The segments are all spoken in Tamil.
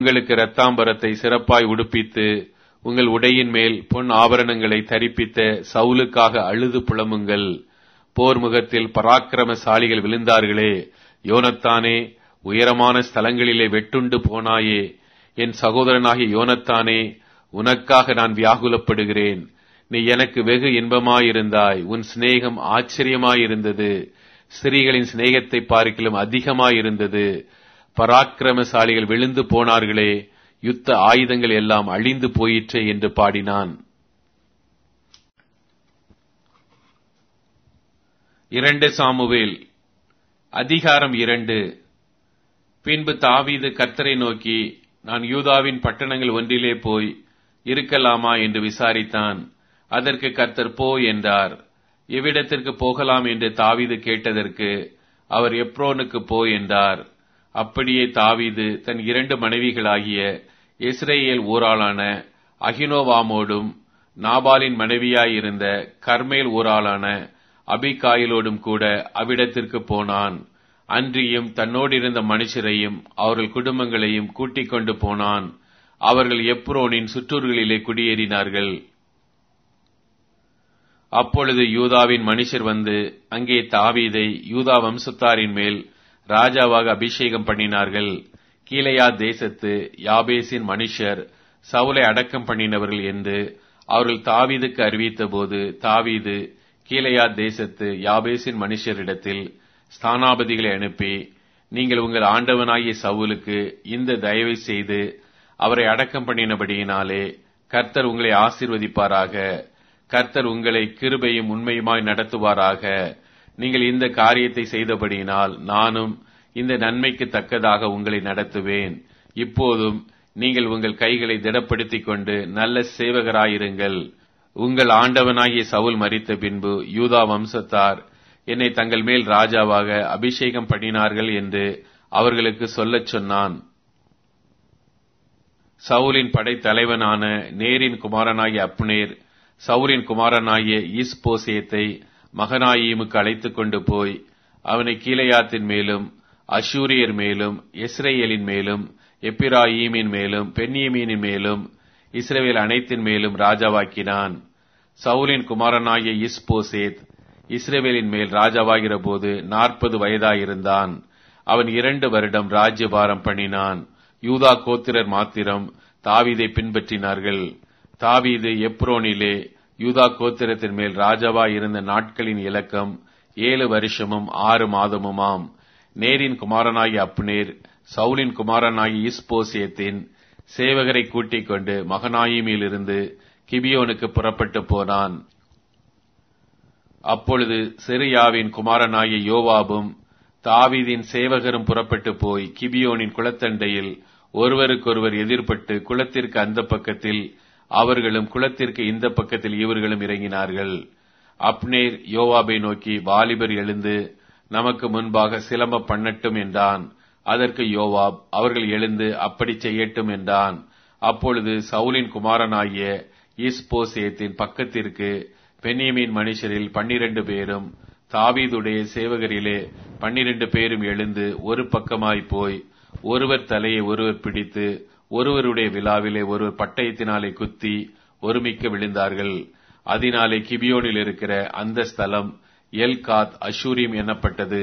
உங்களுக்கு இரத்தாம்பரத்தை சிறப்பாய் உடுப்பித்து உங்கள் உடையின் மேல் பொன் ஆபரணங்களை தரிப்பித்த சவுலுக்காக அழுது புலமுங்கள் போர் முகத்தில் பராக்கிரமசாலிகள் விழுந்தார்களே யோனத்தானே உயரமான ஸ்தலங்களிலே வெட்டுண்டு போனாயே என் சகோதரனாகிய யோனத்தானே உனக்காக நான் வியாகுலப்படுகிறேன் நீ எனக்கு வெகு இன்பமாயிருந்தாய் உன் சிநேகம் ஆச்சரியமாயிருந்தது ஸ்திரீகளின் சிநேகத்தை பார்க்கிலும் அதிகமாயிருந்தது பராக்கிரமசாலிகள் விழுந்து போனார்களே யுத்த ஆயுதங்கள் எல்லாம் அழிந்து போயிற்றே என்று பாடினான் இரண்டு சாமுவேல் அதிகாரம் இரண்டு பின்பு தாவீது கர்த்தரை நோக்கி நான் யூதாவின் பட்டணங்கள் ஒன்றிலே போய் இருக்கலாமா என்று விசாரித்தான் அதற்கு கர்த்தர் போ என்றார் எவ்விடத்திற்கு போகலாம் என்று தாவீது கேட்டதற்கு அவர் எப்ரோனுக்கு போ என்றார் அப்படியே தாவீது தன் இரண்டு மனைவிகளாகிய இஸ்ரேல் ஊராளான அகினோவாமோடும் நாபாலின் மனைவியாயிருந்த கர்மேல் ஊராளான அபிகாயிலோடும் கூட அவ்விடத்திற்கு போனான் அன்றியும் தன்னோடிருந்த மனுஷரையும் அவர்கள் குடும்பங்களையும் கூட்டிக் கொண்டு போனான் அவர்கள் எப்ரோனின் சுற்றூர்களிலே குடியேறினார்கள் அப்பொழுது யூதாவின் மனுஷர் வந்து அங்கே தாவீதை யூதா வம்சத்தாரின் மேல் ராஜாவாக அபிஷேகம் பண்ணினார்கள் கீழையா தேசத்து யாபேசின் மனுஷர் சவுலை அடக்கம் பண்ணினவர்கள் என்று அவர்கள் தாவீதுக்கு அறிவித்த போது தாவீது கீழையா தேசத்து யாபேசின் மனுஷரிடத்தில் ஸ்தானாபதிகளை அனுப்பி நீங்கள் உங்கள் ஆண்டவனாகிய சவுலுக்கு இந்த தயவை செய்து அவரை அடக்கம் பண்ணினபடியினாலே கர்த்தர் உங்களை ஆசீர்வதிப்பாராக கர்த்தர் உங்களை கிருபையும் உண்மையுமாய் நடத்துவாராக நீங்கள் இந்த காரியத்தை செய்தபடியினால் நானும் இந்த நன்மைக்கு தக்கதாக உங்களை நடத்துவேன் இப்போதும் நீங்கள் உங்கள் கைகளை திடப்படுத்திக் கொண்டு நல்ல சேவகராயிருங்கள் உங்கள் ஆண்டவனாகிய சவுல் மறித்த பின்பு யூதா வம்சத்தார் என்னை தங்கள் மேல் ராஜாவாக அபிஷேகம் பண்ணினார்கள் என்று அவர்களுக்கு சொல்லச் சொன்னான் சவுலின் படைத்தலைவனான நேரின் குமாரனாகிய அப்னேர் சவுலின் குமாரனாகிய ஈஸ்போசேத்தை மகனாயீமுக்கு அழைத்துக் கொண்டு போய் அவனை கீழையாத்தின் மேலும் அஷூரியர் மேலும் இஸ்ரேலின் மேலும் எப்பிராயீமின் மேலும் பென்னியமீனின் மேலும் இஸ்ரேல் அனைத்தின் மேலும் ராஜாவாக்கினான் சவுலின் குமாரனாகிய இஸ்போசேத் இஸ்ரேவேலின் மேல் ராஜாவாகிற போது நாற்பது வயதாயிருந்தான் அவன் இரண்டு வருடம் ராஜ்யபாரம் பண்ணினான் யூதா கோத்திரர் மாத்திரம் தாவீதை பின்பற்றினார்கள் தாவீது எப்ரோனிலே யூதா கோத்திரத்தின் மேல் ராஜாவாய் இருந்த நாட்களின் இலக்கம் ஏழு வருஷமும் ஆறு மாதமுமாம் நேரின் குமாரனாகிய அப்னேர் சவுலின் குமாரனாகிய இஸ்போசியத்தின் சேவகரை கூட்டிக் கொண்டு மகனாயிமிலிருந்து கிபியோனுக்கு புறப்பட்டு போனான் அப்பொழுது செரியாவின் குமாரனாகிய யோவாபும் தாவீதின் சேவகரும் புறப்பட்டு போய் கிபியோனின் குளத்தண்டையில் ஒருவருக்கொருவர் எதிர்பட்டு குளத்திற்கு அந்த பக்கத்தில் அவர்களும் குளத்திற்கு இந்த பக்கத்தில் இவர்களும் இறங்கினார்கள் அப்னேர் யோவாபை நோக்கி வாலிபர் எழுந்து நமக்கு முன்பாக சிலம்ப பண்ணட்டும் என்றான் அதற்கு யோவாப் அவர்கள் எழுந்து அப்படி செய்யட்டும் என்றான் அப்பொழுது சவுலின் குமாரனாகிய ஈஸ்போசேத்தின் பக்கத்திற்கு பென்னியமின் மனுஷரில் பன்னிரண்டு பேரும் தாவீதுடைய சேவகரிலே பன்னிரண்டு பேரும் எழுந்து ஒரு பக்கமாய் போய் ஒருவர் தலையை ஒருவர் பிடித்து ஒருவருடைய விழாவிலே ஒருவர் பட்டயத்தினாலே குத்தி ஒருமிக்க விழுந்தார்கள் அதனாலே கிபியோனில் இருக்கிற அந்த ஸ்தலம் எல்காத் அஷூரிம் எனப்பட்டது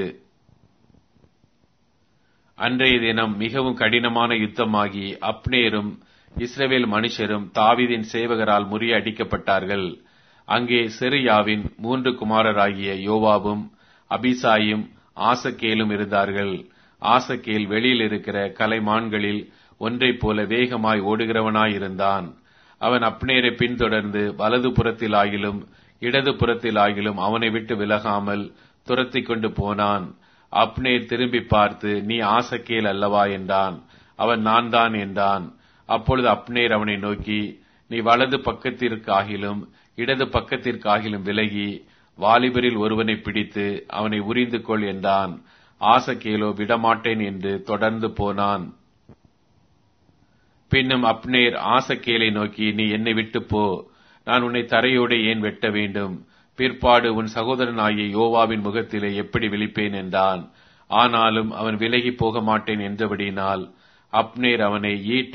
அன்றைய தினம் மிகவும் கடினமான யுத்தமாகி அப்னேரும் இஸ்ரவேல் மனுஷரும் தாவீதின் சேவகரால் முறியடிக்கப்பட்டார்கள் அங்கே செரியாவின் மூன்று குமாரராகிய யோவாபும் அபிசாயும் ஆசக்கேலும் இருந்தார்கள் ஆசக்கேல் வெளியில் இருக்கிற கலைமான்களில் ஒன்றைப் போல வேகமாய் ஓடுகிறவனாயிருந்தான் அவன் அப்னேரை பின்தொடர்ந்து வலது புறத்திலாகிலும் இடது புறத்திலாகிலும் அவனை விட்டு விலகாமல் துரத்தி கொண்டு போனான் அப்னேர் திரும்பி பார்த்து நீ ஆசக்கேல் அல்லவா என்றான் அவன் நான் தான் என்றான் அப்பொழுது அப்னேர் அவனை நோக்கி நீ வலது பக்கத்திற்காகிலும் இடது பக்கத்திற்காகிலும் விலகி வாலிபரில் ஒருவனை பிடித்து அவனை உரிந்து கொள் என்றான் ஆசக்கேலோ விடமாட்டேன் என்று தொடர்ந்து போனான் பின்னும் அப்னேர் ஆசக்கேலை நோக்கி நீ என்னை விட்டு போ நான் உன்னை தரையோடு ஏன் வெட்ட வேண்டும் பிற்பாடு உன் சகோதரனாகிய யோவாவின் முகத்திலே எப்படி விழிப்பேன் என்றான் ஆனாலும் அவன் விலகி போக மாட்டேன் என்றபடியினால் அப்னேர் அவனை ஈட்டி